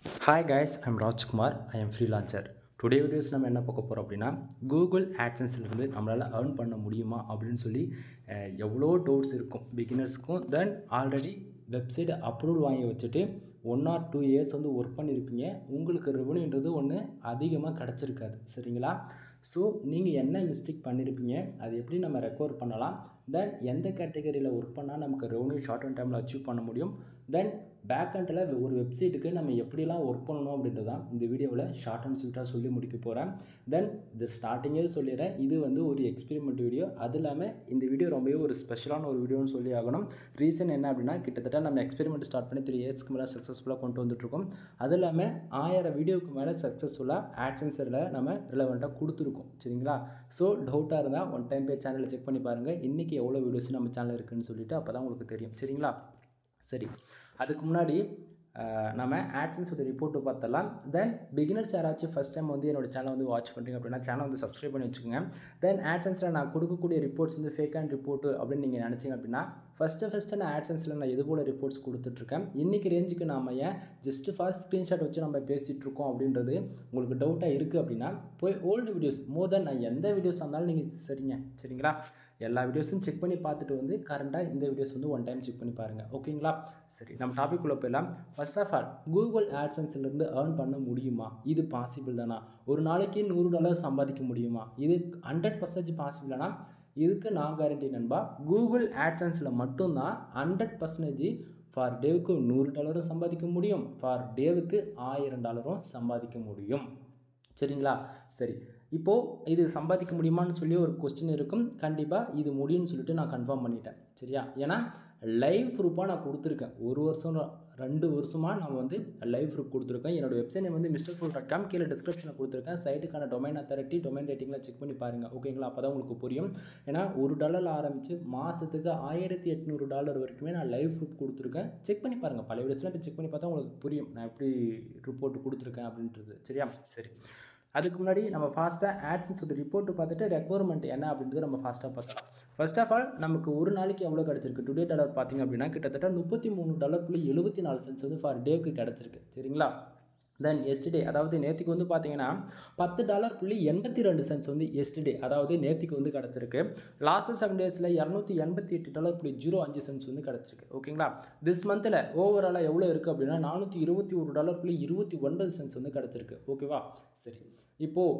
hi guys I'm Rajkumar I am freelancer today videos நம்ம என்ன பார்க்க போகிறோம் அப்படின்னா கூகுள் ஆட்சன்ஸ்லேருந்து நம்மளால் ஏர்ன் பண்ண முடியுமா அப்படின்னு சொல்லி அஹ், எவ்வளோ டவுட்ஸ் இருக்கும் பிகினர்ஸ்க்கும் தென் ஆல்ரெடி வெப்சைட் அப்ரூவல் வாங்கி வச்சுட்டு ஒன் ஆர் டூ இயர்ஸ் வந்து ஒர்க் பண்ணியிருப்பீங்க உங்களுக்கு ரெவன்யூன்றது ஒன்று அதிகமாக கிடச்சிருக்காது சரிங்களா ஸோ நீங்கள் என்ன மிஸ்டேக் பண்ணியிருப்பீங்க அது எப்படி நம்ம ரெக்கவர் பண்ணலாம் தென் எந்த கேட்டகரியில் ஒர்க் பண்ணால் நமக்கு ரெவன்யூ ஷார்ட் அண்ட் டைமில் அச்சீவ் பண்ண முடியும் தென் பேக் எண்டில் ஒரு வெப்சைட்டுக்கு நம்ம எப்படிலாம் ஒர்க் பண்ணணும் அப்படின்றது தான் இந்த வீடியோவில் ஷார்ட் அண்ட் ஸ்வீட்டாக சொல்லி முடிக்க போகிறேன் தென் இது ஸ்டார்டிங்கே சொல்லிடுறேன் இது வந்து ஒரு எக்ஸ்பெரிமெண்ட் வீடியோ அது இல்லாமல் இந்த வீடியோ ரொம்பவே ஒரு ஸ்பெஷலான ஒரு வீடியோன்னு சொல்லி ஆகணும் ரீசன் என்ன அப்படின்னா கிட்டத்தட்ட நம்ம எக்ஸ்பெரிமெண்ட் ஸ்டார்ட் பண்ணி த்ரீ இயர்ஸ்க்கு மேலே சக்ஸஸ்ஃபுல்லாக கொண்டு வந்துட்டுருக்கோம் அது இல்லாமல் ஆயிரம் வீடியோவுக்கு மேலே சக்ஸஸ்ஃபுல்லாக ஆட்சன்ஸரில் நம்ம ரிலவெண்ட்டாக கொடுத்துருக்கோம் சரிங்களா ஸோ டவுட்டாக இருந்தால் ஒன் டைம் போய் சேனலில் செக் பண்ணி பாருங்கள் இன்றைக்கி எவ்வளோ வீடியோஸ் நம்ம சேனல் இருக்குன்னு சொல்லிட்டு அப்போ தான் உங்களுக்கு தெரியும் சரிங்களா சரி அதுக்கு முன்னாடி அஹ், நம்ம ஆட்சன்ஸோட ரிப்போர்ட்டு பார்த்தலாம் தென் பிகினர்ஸ் யாராச்சும் ஃபஸ்ட் டைம் வந்து என்னோட சேனல் வந்து வாட்ச் பண்ணுறீங்க அப்படின்னா சேனல் வந்து சப்ஸ்கிரைப் பண்ணி வச்சுக்கோங்க தென் ஆட்சன்ஸில் நான் கொடுக்கக்கூடிய ரிப்போர்ட்ஸ் வந்து ஃபேக் அண்ட் ரிப்போர்ட்டு அப்படின்னு நீங்கள் நினச்சிங்க அப்படின்னா ஃபஸ்ட்டு ஃபஸ்ட்டு நான் ஆட்சன்ஸில் நான் எது போல் ரிப்போர்ட்ஸ் கொடுத்துட்ருக்கேன் இன்றைக்கி ரேஞ்சுக்கு நாம ஏன் ஜஸ்ட் ஃபாஸ்ட் ஸ்க்ரீன்ஷாட் வச்சு நம்ம பேசிகிட்டு இருக்கோம் அப்படின்றது உங்களுக்கு டவுட்டாக இருக்குது அப்படின்னா போய் ஓல்டு வீடியோஸ் மோர் தென் நான் எந்த வீடியோஸ் இருந்தாலும் நீங்கள் சரிங்க சரிங்களா எல்லா வீடியோஸும் செக் பண்ணி பார்த்துட்டு வந்து கரண்ட்டாக இந்த வீடியோஸ் வந்து ஒன் டைம் செக் பண்ணி பாருங்கள் ஓகேங்களா சரி நம்ம டாபிக் உள்ள போயிடலாம் ஃபர்ஸ்ட் ஆஃப் ஆல் கூகுள் ஆட்சன்ஸ்லேருந்து ஏர்ன் பண்ண முடியுமா இது பாசிபிள் தானா ஒரு நாளைக்கு நூறு டாலர் சம்பாதிக்க முடியுமா இது ஹண்ட்ரட் பர்சன்டேஜ் பாசிபிளானா இதுக்கு நான் கேரண்டி நண்பா கூகுள் ஆட்சன்ஸில் மட்டும்தான் ஹண்ட்ரட் பர்சன்டேஜ் ஃபார் டேவுக்கு நூறு டாலரும் சம்பாதிக்க முடியும் ஃபார் டேவுக்கு ஆயிரம் டாலரும் சம்பாதிக்க முடியும் சரிங்களா சரி இப்போது இது சம்பாதிக்க முடியுமான்னு சொல்லி ஒரு கொஸ்டின் இருக்கும் கண்டிப்பாக இது முடியும்னு சொல்லிட்டு நான் கன்ஃபார்ம் பண்ணிட்டேன் சரியா ஏன்னா லைவ் ப்ரூஃபாக நான் கொடுத்துருக்கேன் ஒரு வருஷம் ரெண்டு வருஷமாக நான் வந்து லைவ் ப்ரூஃப் கொடுத்துருக்கேன் என்னோட வெப்சைட் வந்து மிஸ்டர் ஃபுல் டாட் காம் கீழே டிஸ்கிரிப்ஷனில் கொடுத்துருக்கேன் சைட்டுக்கான டொமைன் அத்தாரிட்டி டொமைன் ரேட்டிங்கில் செக் பண்ணி பாருங்கள் ஓகேங்களா அப்போ தான் உங்களுக்கு புரியும் ஏன்னா ஒரு டாலர் ஆரம்பித்து மாதத்துக்கு ஆயிரத்தி எட்நூறு டாலர் வரைக்குமே நான் லைவ் ப்ரூஃப் கொடுத்துருக்கேன் செக் பண்ணி பாருங்கள் பழைய வீடியோஸ்லாம் இப்போ செக் பண்ணி பார்த்தா உங்களுக்கு புரியும் நான் எப்படி ரிப்போர்ட் கொடுத்துருக்கேன் அப்படின்றது சரியா சரி அதுக்கு முன்னாடி நம்ம ஃபாஸ்ட்டாக ஆட்ஸ்ன்னு சொல்லி ரிப்போர்ட் பார்த்துட்டு ரெக்குவயர்மெண்ட் என்ன அப்படின்றத நம்ம ஃபாஸ்ட்டாக பார்த்தலாம் ஃபர்ஸ்ட் ஆஃப் ஆல் நமக்கு ஒரு நாளைக்கு எவ்வளோ கிடச்சிருக்கு டுடே டாலர் பார்த்தீங்க அப்படின்னா கிட்டத்தட்ட முப்பத்தி மூணு டாலர் புள்ளி எழுபத்தி நாலு சென்ஸ் வந்து ஃபார் டேவுக்கு கிடச்சிருக்கு சரிங்களா தென் எஸ்டே அதாவது நேற்றுக்கு வந்து பார்த்தீங்கன்னா பத்து டாலர் புள்ளி எண்பத்தி ரெண்டு சென்ஸ் வந்து எஸ்டே அதாவது நேற்றுக்கு வந்து கிடச்சிருக்கு லாஸ்ட்டு செவன் டேஸில் இரநூத்தி எண்பத்தி எட்டு டாலர் புள்ளி ஜீரோ அஞ்சு சென்ஸ் வந்து கிடச்சிருக்கு ஓகேங்களா திஸ் மந்தில் ஓவராலாக எவ்வளோ இருக்குது அப்படின்னா நானூற்றி இருபத்தி ஒரு டாலர் புள்ளி இருபத்தி ஒன்பது சென்ஸ் வந்து கிடச்சிருக்கு ஓகேவா சரி இப்போது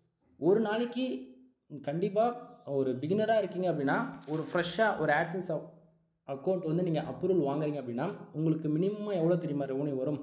ஒரு நாளைக்கு கண்டிப்பாக ஒரு பிகினராக இருக்கீங்க அப்படின்னா ஒரு ஃப்ரெஷ்ஷாக ஒரு ஆட்சன்ஸ் அக்கௌண்ட் வந்து நீங்கள் அப்ரூவல் வாங்குறீங்க அப்படின்னா உங்களுக்கு மினிமம் எவ்வளோ தெரியுமா ரெவன்யூ வரும்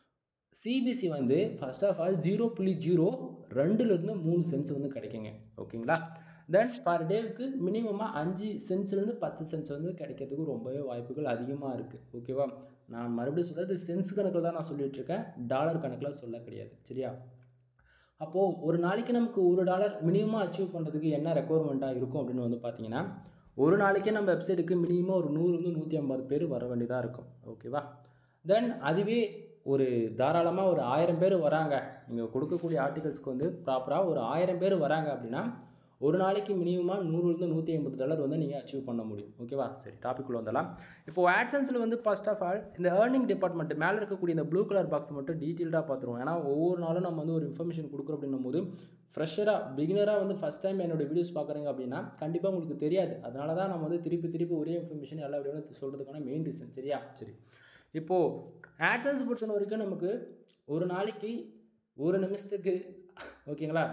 சிபிசி வந்து ஃபர்ஸ்ட் ஆஃப் ஆல் ஜீரோ புள்ளி ஜீரோ ரெண்டுலேருந்து மூணு சென்ஸ் வந்து கிடைக்குங்க ஓகேங்களா தென் ஃபார் டேவுக்கு மினிமமாக அஞ்சு சென்ஸ்லேருந்து பத்து சென்ஸ் வந்து கிடைக்கிறதுக்கு ரொம்பவே வாய்ப்புகள் அதிகமாக இருக்குது ஓகேவா நான் மறுபடியும் சொல்கிறது சென்ஸ் கணக்கில் தான் நான் சொல்லிட்டு இருக்கேன் டாலர் கணக்கில் சொல்ல கிடையாது சரியா அப்போது ஒரு நாளைக்கு நமக்கு ஒரு டாலர் மினிமமாக அச்சீவ் பண்ணுறதுக்கு என்ன ரெக்குவயர்மெண்ட்டாக இருக்கும் அப்படின்னு வந்து பார்த்தீங்கன்னா ஒரு நாளைக்கே நம்ம வெப்சைட்டுக்கு மினிமம் ஒரு நூறுலேருந்து நூற்றி ஐம்பது பேர் வர வேண்டியதாக இருக்கும் ஓகேவா தென் அதுவே ஒரு தாராளமாக ஒரு ஆயிரம் பேர் வராங்க நீங்கள் கொடுக்கக்கூடிய ஆர்டிகல்ஸ்க்கு வந்து ப்ராப்பராக ஒரு ஆயிரம் பேர் வராங்க அப்படின்னா ஒரு நாளைக்கு மினிமமாக நூறுலேருந்து நூற்றி ஐம்பது டாலர் வந்து நீங்கள் அச்சீவ் பண்ண முடியும் ஓகேவா சரி டாபிக் உள்ள வந்துடலாம் இப்போது ஆட்சன்ஸில் வந்து ஃபர்ஸ்ட் ஆஃப் ஆல் இந்த ஏர்னிங் டிபார்ட்மெண்ட் மேலே இருக்கக்கூடிய இந்த ப்ளூ கலர் பாக்ஸ் மட்டும் டீட்டெயில்டாக பார்த்துருவோம் ஏன்னா ஒவ்வொரு நாளும் நம்ம வந்து ஒரு இன்ஃபர்மேஷன் கொடுக்குறோம் அப்படின்னும் போது ஃப்ரெஷராக பிகினராக வந்து ஃபஸ்ட் டைம் என்னோட வீடியோஸ் பார்க்குறீங்க அப்படின்னா கண்டிப்பாக உங்களுக்கு தெரியாது அதனால தான் நம்ம வந்து திருப்பி திருப்பி ஒரே இன்ஃபர்மேஷன் எல்லா வீடியோவும் சொல்கிறதுக்கான மெயின் ரீசன் சரியா சரி இப்போது ஆட்சன்ஸ் பொறுத்த வரைக்கும் நமக்கு ஒரு நாளைக்கு ஒரு நிமிஷத்துக்கு ஓகேங்களா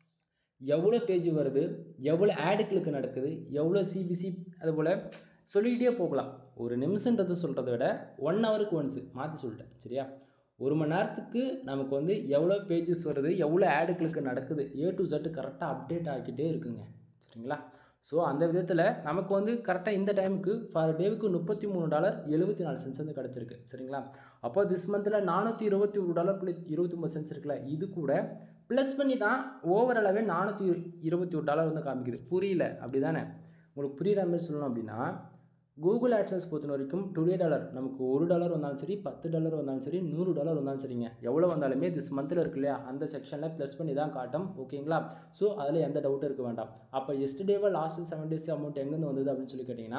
எவ்வளோ பேஜ் வருது எவ்வளோ ஆடு கிளிக் நடக்குது எவ்வளோ சிபிசி அதுபோல் சொல்லிக்கிட்டே போகலாம் ஒரு நிமிஷன்றது சொல்கிறத விட ஒன் ஹவருக்கு ஒன்ஸு மாற்றி சொல்லிட்டேன் சரியா ஒரு மணி நேரத்துக்கு நமக்கு வந்து எவ்வளோ பேஜஸ் வருது எவ்வளோ ஆடு கிளிக் நடக்குது ஏ டு Z கரெக்டாக அப்டேட் ஆகிக்கிட்டே இருக்குங்க சரிங்களா ஸோ அந்த விதத்தில் நமக்கு வந்து கரெக்டாக இந்த டைமுக்கு ஃபார் டேவுக்கு முப்பத்தி மூணு டாலர் எழுபத்தி நாலு சென்ஸ் வந்து கிடச்சிருக்கு சரிங்களா அப்போ திஸ் மந்தில் நானூற்றி இருபத்தி ஒரு டாலர் புள்ளி இருபத்தி ஒம்பது சென்ஸ் இருக்குல்ல இது கூட ப்ளஸ் பண்ணி தான் ஓவராலாகவே நானூற்றி இருபத்தி ஒரு டாலர் வந்து காமிக்குது புரியல அப்படி தானே உங்களுக்கு புரியுற மாதிரி சொல்லணும் அப்படின்னா கூகுள் ஆட்சன்ஸ் பொறுத்த வரைக்கும் டுடே டாலர் நமக்கு ஒரு டாலர் வந்தாலும் சரி பத்து டாலர் வந்தாலும் சரி நூறு டாலர் வந்தாலும் சரிங்க எவ்வளோ வந்தாலுமே திஸ் மந்தில் இருக்கு இல்லையா அந்த செக்ஷனில் ப்ளஸ் பண்ணி தான் காட்டும் ஓகேங்களா ஸோ அதில் எந்த டவுட்டும் இருக்க வேண்டாம் அப்போ எஸ்டேவாக லாஸ்ட் செவன் டேஸ் அமௌண்ட் எங்கேருந்து வந்தது அப்படின்னு சொல்லி கேட்டிங்கன்னா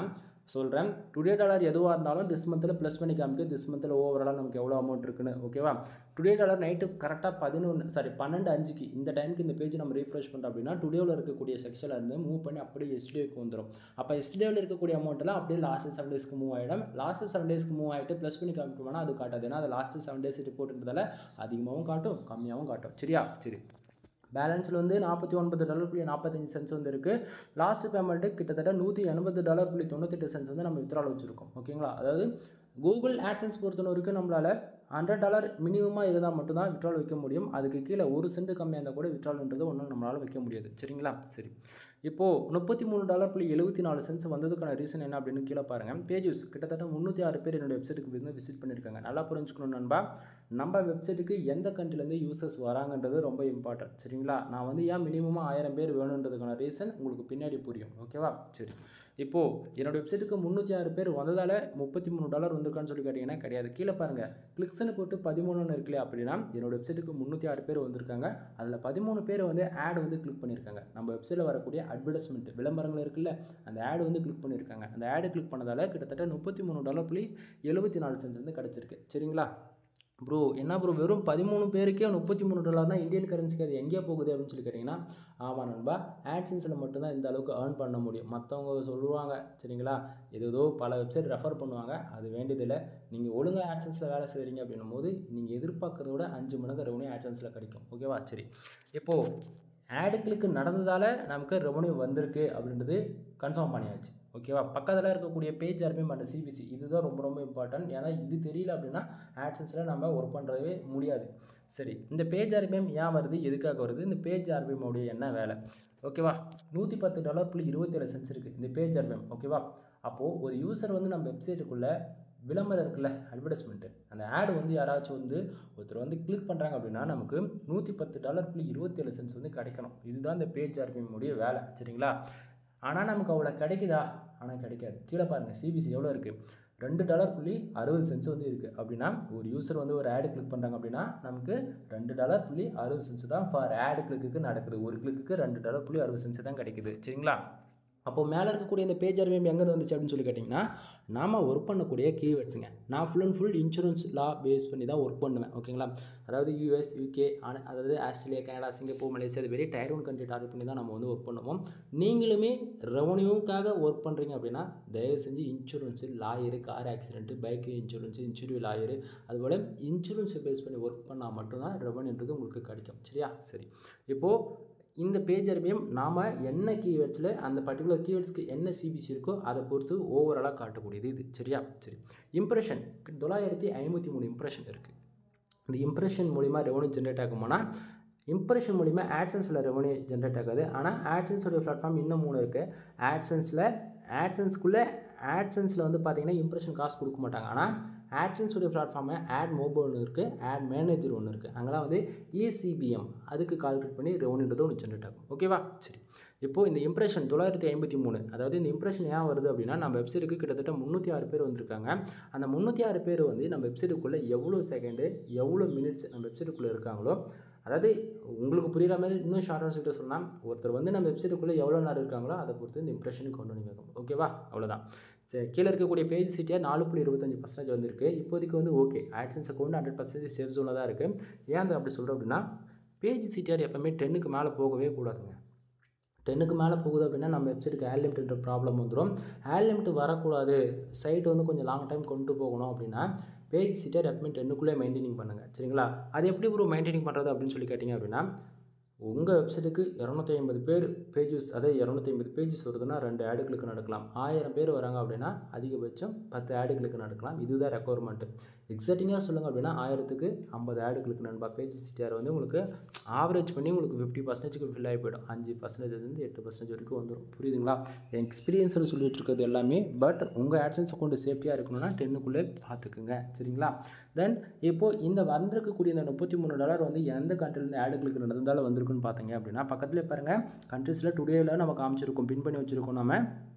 சொல்கிறேன் டுடே டாலர் எதுவாக இருந்தாலும் திஸ் மந்தில் ப்ளஸ் பண்ணி காமிக்க திஸ் மந்தில் ஓவராலாக நமக்கு எவ்வளோ அமௌண்ட் இருக்குன்னு ஓகேவா டுடே டாலர் நைட்டு கரெக்டாக பதினொன்று சாரி பன்னெண்டு அஞ்சுக்கு இந்த டைமுக்கு இந்த பேஜ் நம்ம ரீஃப்ரெஷ் பண்ணுறோம் அப்படின்னா டுடேவில் இருக்கக்கூடிய செக்ஷனில் இருந்து மூவ் பண்ணி அப்படியே எஸ்டிஏக்கு வந்துடும் அப்போ எஸ்டிஏவில் இருக்கக்கூடிய அமௌண்ட்லாம் அப்படியே லாஸ்ட் செவன் டேஸ்க்கு மூவ் ஆகிடும் லாஸ்ட் செவன் டேஸ்க்கு மூவ் ஆகிட்டு ப்ளஸ் பண்ணி காமிக்கணும்னா அது காட்டாது ஏன்னா அது லாஸ்ட் செவன் டேஸ் ரிப்போர்ட்ன்றதால அதிகமாகவும் காட்டும் கம்மியாகவும் காட்டும் சரியா சரி பேலன்ஸில் வந்து நாற்பத்தி ஒன்பது டாலர் புள்ளி நாற்பத்தஞ்சு சென்ஸ் வந்து இருக்குது லாஸ்ட் பேமெண்ட்டு கிட்டத்தட்ட நூற்றி எண்பது டாலர் புள்ளி தொண்ணூத்தெட்டு சென்ஸ் வந்து நம்ம வித்ரால் வச்சுருக்கோம் ஓகேங்களா அதாவது கூகுள் ஆட்சன்ஸ் பொறுத்த வரைக்கும் நம்மளால் ஹண்ட்ரட் டாலர் மினிமமாக இருந்தால் மட்டும்தான் விட்ரால் வைக்க முடியும் அதுக்கு கீழே ஒரு சென்ட் கம்மியாக இருந்தால் கூட விட்ரால்ன்றது ஒன்றும் நம்மளால் வைக்க முடியாது சரிங்களா சரி இப்போது முப்பத்தி மூணு டாலர் புள்ளி எழுபத்தி நாலு சென்ஸ் வந்ததுக்கான ரீசன் என்ன அப்படின்னு கீழே பாருங்கள் பேஜஸ் கிட்டத்தட்ட முந்நூற்றி ஆறு பேர் என்னோட வெப்சைட்டுக்கு வந்து விசிட் பண்ணியிருக்காங்க நல்லா புரிஞ்சுக்கணும் நண்பா நம்ம வெப்சைட்டுக்கு எந்த கண்ட்ரிலேருந்து யூசர்ஸ் வராங்கன்றது ரொம்ப இம்பார்ட்டன்ட் சரிங்களா நான் வந்து ஏன் மினிமமாக ஆயிரம் பேர் வேணுன்றதுக்கான ரீசன் உங்களுக்கு பின்னாடி புரியும் ஓகேவா சரி இப்போது என்னோட வெப்சைட்டுக்கு முந்நூற்றி ஆறு பேர் வந்ததால் முப்பத்தி மூணு டாலர் வந்திருக்கான்னு சொல்லி கேட்டிங்கன்னா கிடையாது கீழே பாருங்கள் கிளிக்ஸ்னு போட்டு பதிமூணுன்னு இருக்குல்லையா அப்படின்னா என்னோட வெப்சைட்டுக்கு முந்நூற்றி ஆறு பேர் வந்திருக்காங்க அதில் பதிமூணு பேர் வந்து ஆட் வந்து கிளிக் பண்ணியிருக்காங்க நம்ம வெப்சைட்டில் வரக்கூடிய அட்வர்டைஸ்மெண்ட் விளம்பரங்கள் இருக்குல்ல அந்த ஆடு வந்து கிளிக் பண்ணியிருக்காங்க அந்த ஆடு கிளிக் பண்ணதால் கிட்டத்தட்ட முப்பத்தி மூணு டாலர் புள்ளி எழுபத்தி நாலு சென்ஸ் வந்து கிடச்சிருக்கு சரிங்களா ப்ரோ என்ன ப்ரோ வெறும் பதிமூணு பேருக்கே முப்பத்தி மூணு டாலர் தான் இந்தியன் கரன்சிக்கு அது எங்கேயே போகுது அப்படின்னு சொல்லி கேட்டிங்கன்னா ஆமாம் நண்பா ஆட்சன்ஸில் மட்டும்தான் இந்த அளவுக்கு ஏர்ன் பண்ண முடியும் மற்றவங்க சொல்லுவாங்க சரிங்களா ஏதோ பல வெப்சைட் ரெஃபர் பண்ணுவாங்க அது வேண்டியதில்லை நீங்கள் ஒழுங்காக ஆட்சன்ஸில் வேலை செய்கிறீங்க அப்படின்னும் போது நீங்கள் எதிர்பார்க்கறத விட அஞ்சு மடங்கு ரெவன்யூ ஆட்சன்ஸில் கிடைக்கும் ஓகேவா சரி இப்போது ஆடு கிளிக்கு நடந்ததால் நமக்கு ரெவன்யூ வந்திருக்கு அப்படின்றது கன்ஃபார்ம் பண்ணியாச்சு ஓகேவா பக்கத்தில் இருக்கக்கூடிய பேஜ் ஆர்பிஎம் அண்ட் சிபிசி இதுதான் ரொம்ப ரொம்ப இம்பார்ட்டன்ட் ஏன்னா இது தெரியல அப்படின்னா ஆட்சன்ஸில் நம்ம ஒர்க் பண்ணுறதே முடியாது சரி இந்த பேஜ் ஆர்பிஎம் ஏன் வருது எதுக்காக வருது இந்த பேஜ் ஆர்பிஎம் உடைய என்ன வேலை ஓகேவா நூற்றி பத்து டாலர் புள்ளி இருபத்தேழு சென்ஸ் இருக்குது இந்த பேஜ் ஆர்பிஎம் ஓகேவா அப்போது ஒரு யூசர் வந்து நம்ம வெப்சைட்டுக்குள்ளே விளம்பரம் இருக்குல்ல அட்வர்டைஸ்மெண்ட்டு அந்த ஆடு வந்து யாராச்சும் வந்து ஒருத்தர் வந்து கிளிக் பண்ணுறாங்க அப்படின்னா நமக்கு நூற்றி பத்து டாலர் புள்ளி இருபத்தேழு சென்ஸ் வந்து கிடைக்கணும் இதுதான் இந்த பேஜ் ஆர்பிஎம் உடைய வேலை சரிங்களா ஆனால் நமக்கு அவ்வளோ கிடைக்குதா ஆனால் கிடைக்காது கீழே பாருங்கள் சிபிசி எவ்வளோ இருக்குது ரெண்டு டாலர் புள்ளி அறுபது சென்ஸ் வந்து இருக்குது அப்படின்னா ஒரு யூசர் வந்து ஒரு ஆடு கிளிக் பண்ணுறாங்க அப்படின்னா நமக்கு ரெண்டு டாலர் புள்ளி அறுபது சென்ஸ் தான் ஃபார் ஆடு கிளிக்கு நடக்குது ஒரு கிளிக்கு ரெண்டு டாலர் புள்ளி அறுபது சென்ஸ் தான் கிடைக்குது சரிங்களா அப்போ மேலே இருக்கக்கூடிய இந்த பேஜ் அறிவியம் எங்கே வந்துச்சு அப்படின்னு சொல்லி கேட்டிங்கன்னா நாம் ஒர்க் பண்ணக்கூடிய கீவேர்ட்ஸுங்க நான் full and full insurance law base பண்ணி தான் ஒர்க் பண்ணுவேன் ஓகேங்களா அதாவது யூஎஸ் யூகே அதாவது ஆஸ்திரேலியா கனடா சிங்கப்பூர் மலேசியா அது very tier one country target பண்ணி தான் நம்ம வந்து ஒர்க் பண்ணுவோம் நீங்களுமே ரெவன்யூக்காக ஒர்க் பண்ணுறீங்க அப்படின்னா தயவு செஞ்சு insurance lawyer car accident bike insurance இன்சூரிவ் லாயரு அதுபோல் இன்சூரன்ஸை பேஸ் பண்ணி ஒர்க் பண்ணால் மட்டும்தான் ரெவன்யூன்றது உங்களுக்கு கிடைக்கும் சரியா சரி இப்போது இந்த பேஜ் அறிவியம் நாம் என்ன கீவேர்ட்ஸில் அந்த பர்டிகுலர் கீவேர்ட்ஸ்க்கு என்ன சிபிசி இருக்கோ அதை பொறுத்து ஓவராலாக காட்டக்கூடியது இது சரியா சரி இம்ப்ரெஷன் தொள்ளாயிரத்தி ஐம்பத்தி மூணு இம்ப்ரெஷன் இருக்குது இந்த இம்ப்ரெஷன் மூலிமா ரெவன்யூ ஜென்ரேட் ஆகுமானா இம்ப்ரெஷன் மூலிமா ஆட்சன்ஸில் ரெவன்யூ ஜென்ரேட் ஆகாது ஆனால் ஆட்சன்ஸோடைய பிளாட்ஃபார்ம் இன்னும் மூணு இருக்குது ஆட்சன்ஸில் ஆட்சன்ஸ்க்குள்ளே ஆட்சன்ஸில் வந்து பார்த்தீங்கன்னா இம்ப்ரெஷன் காசு கொடுக்க மாட்டாங்க ஆனால் ஆட்சன்ஸுடைய பிளாட்ஃபார்மு ஆட் மோபோ ஒன்று இருக்குது ஆட் மேனேஜர் ஒன்று இருக்குது அங்கெல்லாம் வந்து இசிபிஎம் அதுக்கு கால்குலேட் பண்ணி ரெவன்யூன்றது ஒன்று ஜென்ரேட் ஆகும் ஓகேவா சரி இப்போது இந்த இம்ப்ரெஷன் தொள்ளாயிரத்தி ஐம்பத்தி மூணு அதாவது இந்த இம்ப்ரெஷன் ஏன் வருது அப்படின்னா நம்ம வெப்சைட்டுக்கு கிட்டத்தட்ட முந்நூற்றி ஆறு பேர் வந்திருக்காங்க அந்த முந்நூற்றி ஆறு பேர் வந்து நம்ம வெப்சைட்டுக்குள்ளே எவ்வளோ செகண்டு எவ்வளோ மினிட்ஸ் நம்ம வெப்சைட்டுக்குள்ளே இருக்காங்களோ அதாவது உங்களுக்கு புரிகிற மாதிரி இன்னும் ஷார்ட் ஆன்சர்கிட்ட சொன்னால் ஒருத்தர் வந்து நம்ம வெப்சைட்டுக்குள்ளே எவ்வளோ நேரம் இருக்காங்களோ அதை பொறுத்து இந்த இம்ப்ரெஷனுக்கு கொண்டு வந்து வைக்கணும் ஓகேவா அவ்வளோதான் சரி கீழே இருக்கக்கூடிய பேஜ் சிட்டியாக நாலு புள்ளி இருபத்தஞ்சி பர்சன்டேஜ் வந்திருக்கு இப்போதைக்கு வந்து okay AdSense account hundred percentage safe ஜோனில் தான் இருக்குது ஏன் அது அப்படி சொல்கிறோம் அப்படின்னா பேஜ் சிட்டிஆர் எப்போவுமே டென்னுக்கு மேலே போகவே கூடாதுங்க டென்னுக்கு மேலே போகுது அப்படின்னா நம்ம வெப்சைட்டுக்கு ஆட் லிமிட்ன்ற ப்ராப்ளம் வந்துடும் ஆட் லிமிட் வரக்கூடாது சைட் வந்து கொஞ்சம் லாங் டைம் கொண்டு போகணும் அப்படின்னா பேஜ் சிட்டர் எப்பவுமே டென்னுக்குள்ளே மெயின்டைனிங் பண்ணுங்கள் சரிங்களா அது எப்படி ஒரு மெயின்டைனிங் பண்ணுறது அப்படின்னு சொல்லி கேட்டிங்க அப்படின்னா உங்கள் வெப்சைட்டுக்கு இரநூத்தி ஐம்பது பேர் பேஜஸ் அதே இரநூத்தி ஐம்பது பேஜஸ் வருதுன்னா ரெண்டு ஆடுகளுக்கு நடக்கலாம் ஆயிரம் பேர் வராங்க அப்படின்னா அதிகபட்சம் பத்து ஆடுகளுக்கு நடக்கலாம் இதுதான் ரெக்குவயர்மெண்ட்டு எக்ஸாக்டிங்காக சொல்லுங்கள் அப்படின்னா ஆயிரத்துக்கு ஐம்பது ஆடுகளுக்கு நண்பா பேஜ் சிட்டிஆர் வந்து உங்களுக்கு ஆவரேஜ் பண்ணி உங்களுக்கு ஃபிஃப்டி பர்சன்டேஜ்க்கு ஃபில் ஆகி போயிடும் அஞ்சு பர்சன்டேஜ்லேருந்து எட்டு பர்சன்டேஜ் வரைக்கும் வந்துடும் புரியுதுங்களா என் எக்ஸ்பீரியன்ஸில் சொல்லிட்டு இருக்கிறது எல்லாமே பட் உங்கள் ஆட்சன்ஸ் அக்கௌண்ட் சேஃப்டியாக இருக்கணும்னா டென்னுக்குள்ளே பார்த்துக்குங்க சரிங்களா தென் இப்போது இந்த வந்திருக்கக்கூடிய இந்த முப்பத்தி மூணு டாலர் வந்து எந்த கண்ட்ரிலேருந்து ஆடுகளுக்கு நடந்தாலும் வந்திருக்குன்னு பார்த்தீங்க அப்படின்னா பக்கத்துலேயே பாருங்கள் கண்ட்ரீஸில் டுடேவில் நம்ம காமிச்சிருக்கோம் பின் பண்ணி வச்சுருக்கோம் நம்ம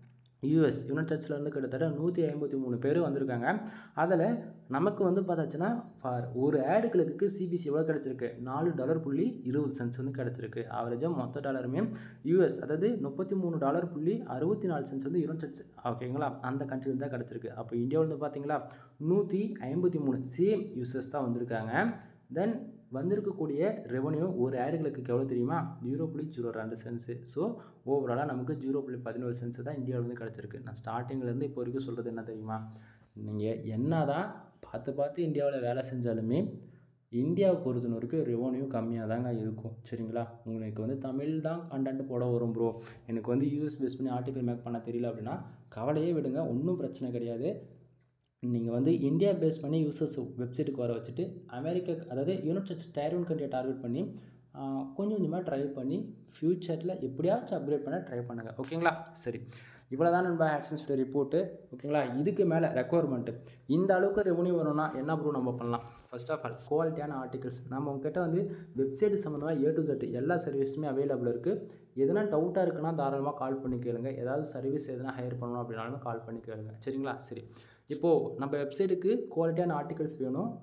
யூஎஸ் யுனைடெட் இருந்து கிட்டத்தட்ட நூற்றி ஐம்பத்தி மூணு பேர் வந்திருக்காங்க அதில் நமக்கு வந்து பார்த்தாச்சுன்னா ஃபார் ஒரு ஆடு கிழக்குக்கு சிபிசி எவ்வளோ கிடச்சிருக்கு நாலு டாலர் புள்ளி இருபது சென்ட்ஸ் வந்து கிடச்சிருக்கு ஆவரேஜாக மொத்த டாலருமே யூஎஸ் அதாவது முப்பத்தி மூணு டாலர் புள்ளி அறுபத்தி நாலு சென்ட்ஸ் வந்து யுனைடெட் ஓகேங்களா அந்த கண்ட்ரி தான் கிடச்சிருக்கு அப்போ இந்தியாவில் வந்து பார்த்தீங்களா நூற்றி ஐம்பத்தி மூணு சேம் யூசர்ஸ் தான் வந்திருக்காங்க தென் வந்திருக்கக்கூடிய ரெவன்யூ ஒரு ஆடுகளுக்கு எவ்வளோ தெரியுமா ஜீரோ புள்ளி ஜீரோ ரெண்டு சென்ஸு ஸோ ஓவராலாக நமக்கு ஜீரோ புள்ளி பதினோரு சென்ஸ் தான் இந்தியாவில் வந்து கிடச்சிருக்கு நான் ஸ்டார்டிங்லேருந்து இப்போ வரைக்கும் சொல்கிறது என்ன தெரியுமா நீங்கள் என்ன தான் பார்த்து பார்த்து இந்தியாவில் வேலை செஞ்சாலுமே இந்தியாவை பொறுத்த வரைக்கும் ரெவன்யூ கம்மியாக தாங்க இருக்கும் சரிங்களா உங்களுக்கு வந்து தமிழ் தான் கண்டென்ட் போட வரும் ப்ரோ எனக்கு வந்து யூஎஸ் பேஸ் பண்ணி ஆர்டிக்கல் மேக் பண்ண தெரியல அப்படின்னா கவலையே விடுங்க ஒன்றும் பிரச்சனை கிடையாது நீங்கள் வந்து இந்தியா பேஸ் பண்ணி யூசர்ஸ் வெப்சைட்டுக்கு வர வச்சுட்டு அமெரிக்கா அதாவது யுனைடெட் டயர் ஒன் கண்ட்ரியை டார்கெட் பண்ணி கொஞ்சம் கொஞ்சமாக ட்ரை பண்ணி ஃப்யூச்சரில் எப்படியாச்சும் அப்கிரேட் பண்ண ட்ரை பண்ணுங்கள் ஓகேங்களா சரி இவ்வளோ தான் நண்பா ஆக்ஷன்ஸோட ரிப்போர்ட்டு ஓகேங்களா இதுக்கு மேலே ரெக்குவயர்மெண்ட்டு இந்த அளவுக்கு ரெவன்யூ வரும்னா என்ன ப்ரூவ் நம்ம பண்ணலாம் ஃபர்ஸ்ட் ஆஃப் ஆல் குவாலிட்டியான ஆர்டிகல்ஸ் நம்ம உங்ககிட்ட வந்து வெப்சைட் சம்மந்தமாக ஏ டு செட் எல்லா சர்வீஸுமே அவைலபிள் இருக்குது எதனா டவுட்டாக இருக்குன்னா தாராளமாக கால் பண்ணி கேளுங்க ஏதாவது சர்வீஸ் எதனா ஹையர் பண்ணணும் அப்படின்னாலும் கால் பண்ணி கேளுங்க சரிங்களா சரி இப்போது நம்ம வெப்சைட்டுக்கு குவாலிட்டியான ஆர்டிகல்ஸ் வேணும்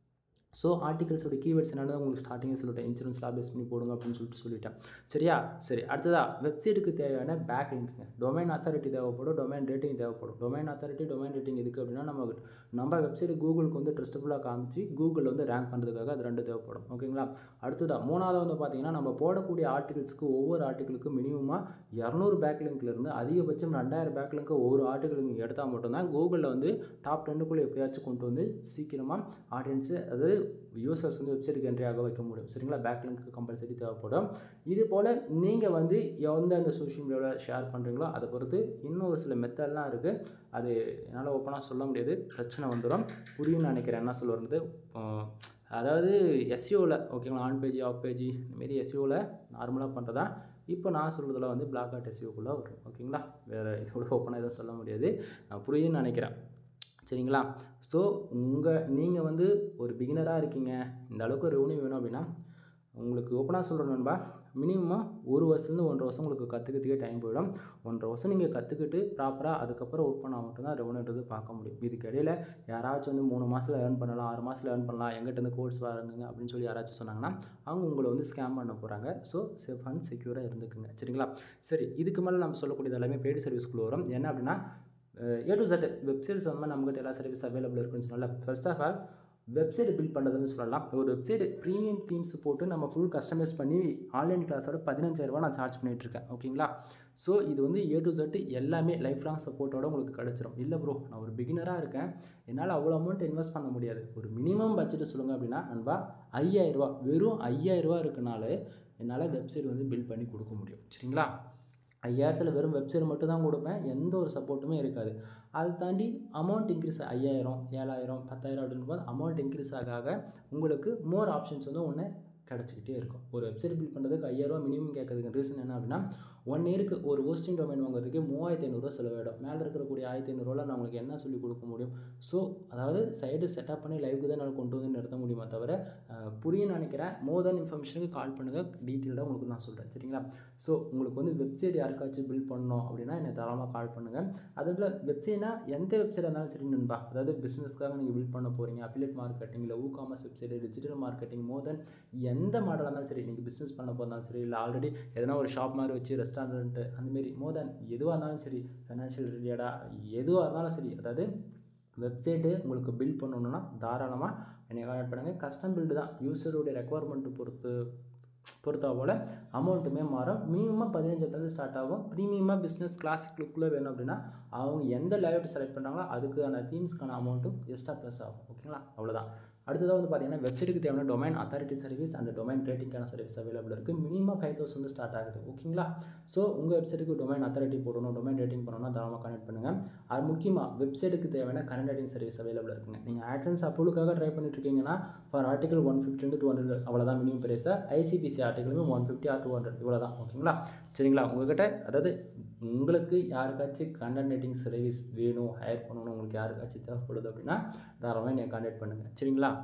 ஸோ ஆர்டிகல்ஸோட கீவேர்ட்ஸ் என்னென்னு உங்களுக்கு ஸ்டார்டிங்கே சொல்லிட்டேன் இன்சூரன்ஸ் லா பேஸ் பண்ணி போடுங்க அப்படின்னு சொல்லிட்டு சொல்லிட்டேன் சரியா சரி அடுத்ததாக வெப்சைட்டுக்கு தேவையான பேக் லிங்க்குங்க டொமைன் அத்தாரிட்டி தேவைப்படும் டொமைன் ரேட்டிங் தேவைப்படும் டொமைன் அத்தாரிட்டி டொமைன் ரேட்டிங் எதுக்கு அப்படின்னா நம்ம நம்ம வெப்சைட் கூகுளுக்கு வந்து ட்ரஸ்டபுளாக காமிச்சு கூகுளில் வந்து ரேங்க் பண்ணுறதுக்காக அது ரெண்டு தேவைப்படும் ஓகேங்களா அடுத்ததாக மூணாவது வந்து பார்த்தீங்கன்னா நம்ம போடக்கூடிய ஆர்டிகல்ஸ்க்கு ஒவ்வொரு ஆர்டிகளுக்கும் மினிமமாக இரநூறு பேக் லிங்க்லேருந்து அதிகபட்சம் ரெண்டாயிரம் பேக் லிங்க்கு ஒவ்வொரு ஆர்டிகளுக்கு எடுத்தால் மட்டும்தான் கூகுளில் வந்து டாப் டென்னுக்குள்ளே எப்படியாச்சும் கொண்டு வந்து சீக்கிரமாக ஆடியன்ஸு அதாவது யூசர்ஸ் வந்து வெப்சைட்டுக்கு என்ட்ரி ஆக வைக்க முடியும் சரிங்களா பேக் லிங்க் கம்பல்சரி தேவைப்படும் இது போல் நீங்கள் வந்து எந்தெந்த சோஷியல் மீடியாவில் ஷேர் பண்ணுறீங்களோ அதை பொறுத்து இன்னும் ஒரு சில மெத்தட்லாம் இருக்குது அது என்னால் ஓப்பனாக சொல்ல முடியாது பிரச்சனை வந்துடும் புரியும்னு நினைக்கிறேன் என்ன சொல்ல வருது அதாவது எஸ்இஓவில் ஓகேங்களா ஆன் பேஜ் ஆஃப் பேஜ் இந்தமாரி எஸ்இஓவில் நார்மலாக பண்ணுறதா இப்போ நான் சொல்கிறதுல வந்து பிளாக் ஆர்ட் எஸ்இஓக்குள்ளே வரும் ஓகேங்களா வேறு இதோட ஓப்பனாக எதுவும் சொல்ல முடியாது புரியும்னு நினைக்கிறேன் சரிங்களா ஸோ உங்கள் நீங்கள் வந்து ஒரு பிகினராக இருக்கீங்க இந்த அளவுக்கு ரெவன்யூ வேணும் அப்படின்னா உங்களுக்கு ஓப்பனாக சொல்கிறேன் நண்பா மினிமமாக ஒரு வருஷத்துலேருந்து ஒன்றரை வருஷம் உங்களுக்கு கற்றுக்கிறதுக்கே டைம் போயிடும் ஒன்றரை வருஷம் நீங்கள் கற்றுக்கிட்டு ப்ராப்பராக அதுக்கப்புறம் ஒர்க் பண்ணால் மட்டும்தான் ரெவன்யூன்றது பார்க்க முடியும் இதுக்கு இடையில் யாராச்சும் வந்து மூணு மாதத்தில் ஏர்ன் பண்ணலாம் ஆறு மாதத்தில் ஏர்ன் பண்ணலாம் எங்கிட்டேருந்து கோர்ஸ் வாங்குங்க அப்படின்னு சொல்லி யாராச்சும் சொன்னாங்கன்னா அவங்க உங்களை வந்து ஸ்கேம் பண்ண போகிறாங்க ஸோ சேஃப் அண்ட் செக்யூராக இருந்துக்குங்க சரிங்களா சரி இதுக்கு மேலே நம்ம சொல்லக்கூடியது எல்லாமே பெய்டு சர்வீஸ்க்குள்ளே வரும் என்ன அப்படின்னா ஏ டு செட் வெப்சைட்ஸ் வந்து நம்மகிட்ட எல்லா சர்வீஸ் அவைலபிள் இருக்குன்னு சொன்னல first of all website build பண்ணுறதுன்னு சொல்லலாம் ஒரு வெப்சைட் ப்ரீமியம் தீம்ஸ் போட்டு நம்ம ஃபுல் கஸ்டமைஸ் பண்ணி ஆன்லைன் கிளாஸோட பதினஞ்சாயிரரூபா நான் சார்ஜ் பண்ணிகிட்ருக்கேன் ஓகேங்களா ஸோ இது வந்து ஏ டு செட் எல்லாமே லைஃப் லாங் சப்போர்ட்டோட உங்களுக்கு கிடச்சிரும் இல்லை ப்ரோ நான் ஒரு பிகினராக இருக்கேன் என்னால் அவ்வளோ அமௌண்ட் இன்வெஸ்ட் பண்ண முடியாது ஒரு மினிமம் பட்ஜெட் சொல்லுங்கள் அப்படின்னா நண்பா ஐயாயிரரூபா வெறும் ஐயாயிரரூபா இருக்கனால என்னால் வெப்சைட் வந்து பில்ட் பண்ணி கொடுக்க முடியும் சரிங்களா ஐயாயிரத்தில் வெறும் வெப்சைட் மட்டும் தான் கொடுப்பேன் எந்த ஒரு சப்போர்ட்டுமே இருக்காது அதை தாண்டி அமௌண்ட் இன்க்ரீஸ் ஐயாயிரம் ஏழாயிரம் பத்தாயிரம் அப்படின்னு போது அமௌண்ட் இன்க்ரீஸ் ஆக ஆக உங்களுக்கு மோர் ஆப்ஷன்ஸ் வந்து ஒன்று கிடச்சிக்கிட்டே இருக்கும் ஒரு வெப்சைட் பில்ட் பண்ணுறதுக்கு ஐயாயிரரூவா மினிமம் கேட்கறதுக்கு ரீசன் என்ன அப்படின்னா ஒன் இயருக்கு ஒரு ஹோஸ்டிங் டொமைன் வாங்குறதுக்கு மூவாயிரத்தி ஐநூறுரூவா செலவிடும் மேலே இருக்கக்கூடிய ஆயிரத்தி ஐநூறுரூவா நான் உங்களுக்கு என்ன சொல்லிக் கொடுக்க முடியும் ஸோ அதாவது சைடு செட்டப் பண்ணி லைவுக்கு தான் என்னால் கொண்டு வந்து நிறுத்த முடியுமா தவிர புரியும் நினைக்கிறேன் மோர் தென் இன்ஃபர்மேஷனுக்கு கால் பண்ணுங்கள் டீட்டெயிலாக உங்களுக்கு நான் சொல்கிறேன் சரிங்களா ஸோ உங்களுக்கு வந்து வெப்சைட் யாருக்காச்சும் பில்ட் பண்ணணும் அப்படின்னா என்னை தாராளமாக கால் பண்ணுங்கள் அதுக்குள்ள வெப்சைட்னா எந்த வெப்சைட் இருந்தாலும் சரி நண்பா அதாவது பிஸ்னஸ்க்காக நீங்கள் பில்ட் பண்ண போகிறீங்க அஃபிலேட் மார்க்கெட்டிங் இல்லை e commerce website digital marketing more then எந்த மாடலாக இருந்தாலும் சரி நீங்கள் பிஸ்னஸ் பண்ண போகிறதாலும் சரி இல்லை ஆல்ரெடி எதனா ஒரு ஷாப் மாதிரி வச்சு ரெஸ்டாரண்ட்டு அந்தமாரி மோர் தென் எதுவாக இருந்தாலும் சரி ஃபைனான்ஷியல் ரிலேட்டடாக எதுவாக இருந்தாலும் சரி அதாவது வெப்சைட்டு உங்களுக்கு பில்ட் பண்ணணுன்னா தாராளமாக என்னை கான்டாக்ட் பண்ணுங்கள் கஸ்டம் பில்டு தான் யூசருடைய ரெக்குவயர்மெண்ட்டு பொறுத்து பொறுத்தா போல் அமௌண்ட்டுமே மாறும் மினிமமாக பதினஞ்சாயிரத்துலேருந்து ஸ்டார்ட் ஆகும் ப்ரீமியமாக பிஸ்னஸ் கிளாசிக் லுக்கில் வேணும் அப்படின்னா அவங்க எந்த லேஅவுட் செலக்ட் பண்ணுறாங்களோ அதுக்கான தீம்ஸ்க்கான அமௌண்ட்டும் எக்ஸ்ட்ரா ப்ளஸ் ஆகும் ஓகேங்களா அவ்வளோதான் அடுத்ததாக வந்து பார்த்தீங்கன்னா வெப்சைட்டுக்கு தேவையான domain authority service and domain ரேட்டிங்கான சர்வீஸ் அவைலபிள் இருக்குது மினிமம் ஃபைவ் தௌசண்ட் ஸ்டார்ட் ஆகுது ஓகேங்களா ஸோ உங்கள் வெப்சைட்டுக்கு டொமைன் அத்தாரிட்டி போடணும் டொமைன் ரேட்டிங் பண்ணணும்னா தாராளமாக கனெக்ட் பண்ணுங்கள் அது முக்கியமாக வெப்சைட்டுக்கு தேவையான கரண்ட் ரேட்டிங் சர்வீஸ் அவைலபிள் இருக்குங்க நீங்கள் ஆட்சன்ஸ் அப்ரூவலுக்காக ட்ரை பண்ணிட்டு இருக்கீங்கன்னா ஃபார் ஆர்டிகல் ஒன் ஃபிஃப்டிலேருந்து டூ ஹண்ட்ரட் அவ்வளோதான் மினிமம் பிரைஸாக ஐசிபிசி ஆர்டிகளுமே one fifty or two hundred இவ்வளோ தான் ஓகேங்களா சரிங்களா உங்கள்கிட்ட அதாவது உங்களுக்கு யாருக்காச்சும் கண்டென்ட் ரேட்டிங் சர்வீஸ் வேணும் ஹையர் பண்ணணும் உங்களுக்கு யாருக்காச்சும் தேவைப்படுது அப்படின்னா தாராளமாக நீங்கள் கான்டாக்ட் பண்ணுங்கள் சரிங்களா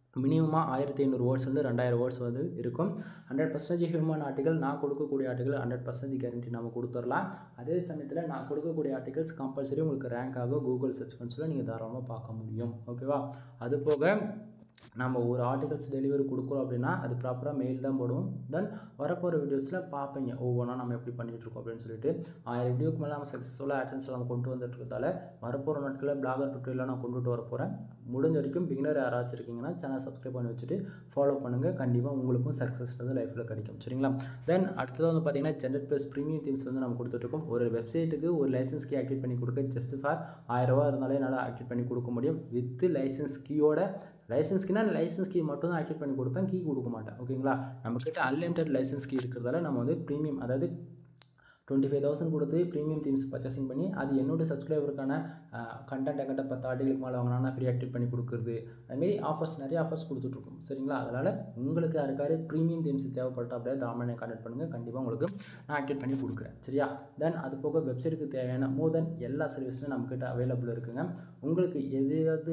மினிமமாக ஆயிரத்தி ஐநூறு வேர்ட்ஸ்லேருந்து ரெண்டாயிரம் வேர்ட்ஸ் வந்து இருக்கும் ஹண்ட்ரட் பர்சன்டேஜ் ஹியூமன் ஆர்டிகல் நான் கொடுக்கக்கூடிய ஆர்டிகல் ஹண்ட்ரட் பர்சன்டேஜ் கேரண்டி நம்ம கொடுத்துடலாம் அதே சமயத்தில் நான் கொடுக்கக்கூடிய ஆர்டிகல்ஸ் கம்பல்சரி உங்களுக்கு ரேங்க் ஆகும் கூகுள் சர்ச் கன்சோலில் நீங்கள் தாராளமாக பார்க்க முடியும் ஓகேவா அது போக நம்ம ஒரு ஆர்டிகல்ஸ் டெலிவரி கொடுக்குறோம் அப்படின்னா அது ப்ராப்பராக மெயில் தான் போடுவோம் தென் வரப்போகிற வீடியோஸில் பார்ப்பீங்க ஒவ்வொன்றா நம்ம எப்படி பண்ணிகிட்ருக்கோம் அப்படின்னு சொல்லிட்டு ஆயிரம் வீடியோக்கு மேலே நம்ம சக்ஸஸ்ஃபுல்லாக ஆட்சன்ஸில் நம்ம கொண்டு வந்துட்டு இருக்கதால வரப்போகிற நாட்களில் பிளாகர் டுட்டோரியலாக நான் கொண்டுட்டு வர போகிறேன் முடிஞ்ச வரைக்கும் பிகினர் யாராச்சும் இருக்கீங்கன்னா சேனல் சப்ஸ்கிரைப் பண்ணி வச்சுட்டு ஃபாலோ பண்ணுங்கள் கண்டிப்பாக உங்களுக்கும் சக்ஸஸ் வந்து லைஃப்பில் கிடைக்கும் சரிங்களா தென் அடுத்தது வந்து பார்த்தீங்கன்னா ஜென்ரட் ப்ளஸ் ப்ரீமியம் தீம்ஸ் வந்து நம்ம கொடுத்துட்ருக்கோம் ஒரு வெப்சைட்டுக்கு ஒரு லைசன்ஸ் கீ ஆக்டிவேட் பண்ணி கொடுக்க ஜஸ்ட் ஃபார் ஆயிரரூவா இருந்தாலே என்னால் ஆக்டிவேட் பண்ணி கொடுக்க முடியும் வித் லைசன்ஸ் கீயோட லைசன்ஸ் கீனா லைசன்ஸ் கீ மட்டும் தான் ஆக்டிவேட் பண்ணி கொடுப்பேன் கீ கொடுக்க மாட்டேன் ஓகேங்களா நம்மக்கிட்ட அன்லிமிட்டட் லைசன்ஸ் கீ இருக்கிறதால நம்ம வந்து ப்ரீமியம் அதாவது டுவெண்ட்டி ஃபைவ் தௌசண்ட் கொடுத்து ப்ரீமியம் தீம்ஸ் பர்ச்சேசிங் பண்ணி அது என்னோட சப்ஸ்கிரைபருக்கான கண்டென்ட் எங்கிட்ட பத்து ஆர்டிகளுக்கு மேலே வாங்கினா ஃப்ரீ ஆக்டிவேட் பண்ணி கொடுக்குறது அதுமாரி ஆஃபர்ஸ் நிறைய ஆஃபர்ஸ் கொடுத்துட்ருக்கோம் சரிங்களா அதனால் உங்களுக்கு யாருக்காரு ப்ரீமியம் தீம்ஸ் தேவைப்பட்டா அப்படியே தாமனை கான்டெக்ட் பண்ணுங்கள் கண்டிப்பாக உங்களுக்கு நான் ஆக்டிவேட் பண்ணி கொடுக்குறேன் சரியா தென் அது போக வெப்சைட்டுக்கு தேவையான மோர் தென் எல்லா சர்வீஸுமே நம்மக்கிட்ட அவைலபிள் இருக்குங்க உங்களுக்கு எதாவது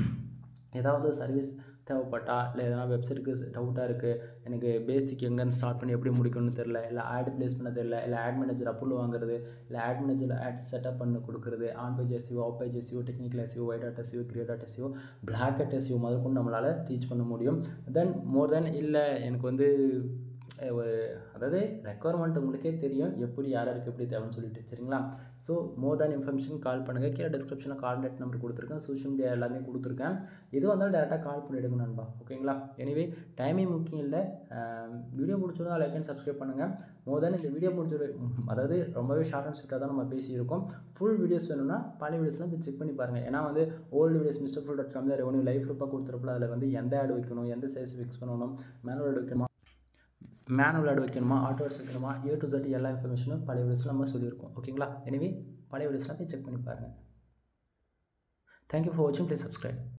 ஏதாவது சர்வீஸ் தேவைப்பட்டா இல்லை எதனா வெப்சைட்டுக்கு டவுட்டாக இருக்குது எனக்கு பேசிக் எங்கேருந்து ஸ்டார்ட் பண்ணி எப்படி முடிக்கணும்னு தெரில இல்லை ஆட் ப்ளேஸ் பண்ண தெரில இல்லை ஆட் மேனேஜர் அப்ரூவல் வாங்குறது இல்லை ஆட் மேனேஜர் ஆட் செட்டப் பண்ணி கொடுக்குறது on page SEO off page SEO technical SEO white hat SEO grey hat SEO black hat SEO முதல் கொண்டு நம்மளால் டீச் பண்ண முடியும் தென் மோர் தென் இல்லை எனக்கு வந்து ஒரு அதாவது ரெக்குவயர்மெண்ட் உங்களுக்கே தெரியும் எப்படி யார் யாருக்கு எப்படி தேவைன்னு சொல்லிட்டு சரிங்களா ஸோ மோர் தேன் இன்ஃபர்மேஷன் கால் பண்ணுங்கள் கீழே டிஸ்கிரிப்ஷனில் கான்டாக்ட் நம்பர் கொடுத்துருக்கேன் சோஷியல் மீடியா எல்லாமே கொடுத்துருக்கேன் எது வந்தாலும் டேரெக்டாக கால் பண்ணிவிடுங்க நண்பா ஓகேங்களா எனிவே டைமே முக்கியம் இல்லை வீடியோ பிடிச்சதா லைக் அண்ட் சப்ஸ்கிரைப் பண்ணுங்கள் மோர் தேன் இந்த வீடியோ முடிச்ச அதாவது ரொம்பவே ஷார்ட் அண்ட் ஸ்வீட்டாக தான் நம்ம பேசியிருக்கோம் ஃபுல் வீடியோஸ் வேணும்னா பழைய வீடியோஸ்லாம் போய் செக் பண்ணி பாருங்கள் ஏன்னா வந்து old videos mister full dot காமில் ரெவன்யூ லைஃப் ரூபாக கொடுத்துருப்பல அதில் வந்து எந்த ஆட் வைக்கணும் எந்த சைஸ் ஃபிக்ஸ் பண்ணணும் மேனுவல் ஆட் வைக்கணுமா மேனுவல் ஆட் வைக்கணுமா ஆட்டோ ஆட்ஸ் வைக்கணுமா ஏ டு ஜெட் எல்லா இன்ஃபர்மேஷனும் பழைய வீடியோஸில் நம்ம சொல்லியிருக்கோம் ஓகேங்களா எனவே பழைய வீடியோஸ்லாம் போய் செக் பண்ணி பாருங்கள் தேங்க்யூ ஃபார் வாட்சிங் ப்ளீஸ் சப்ஸ்கிரைப்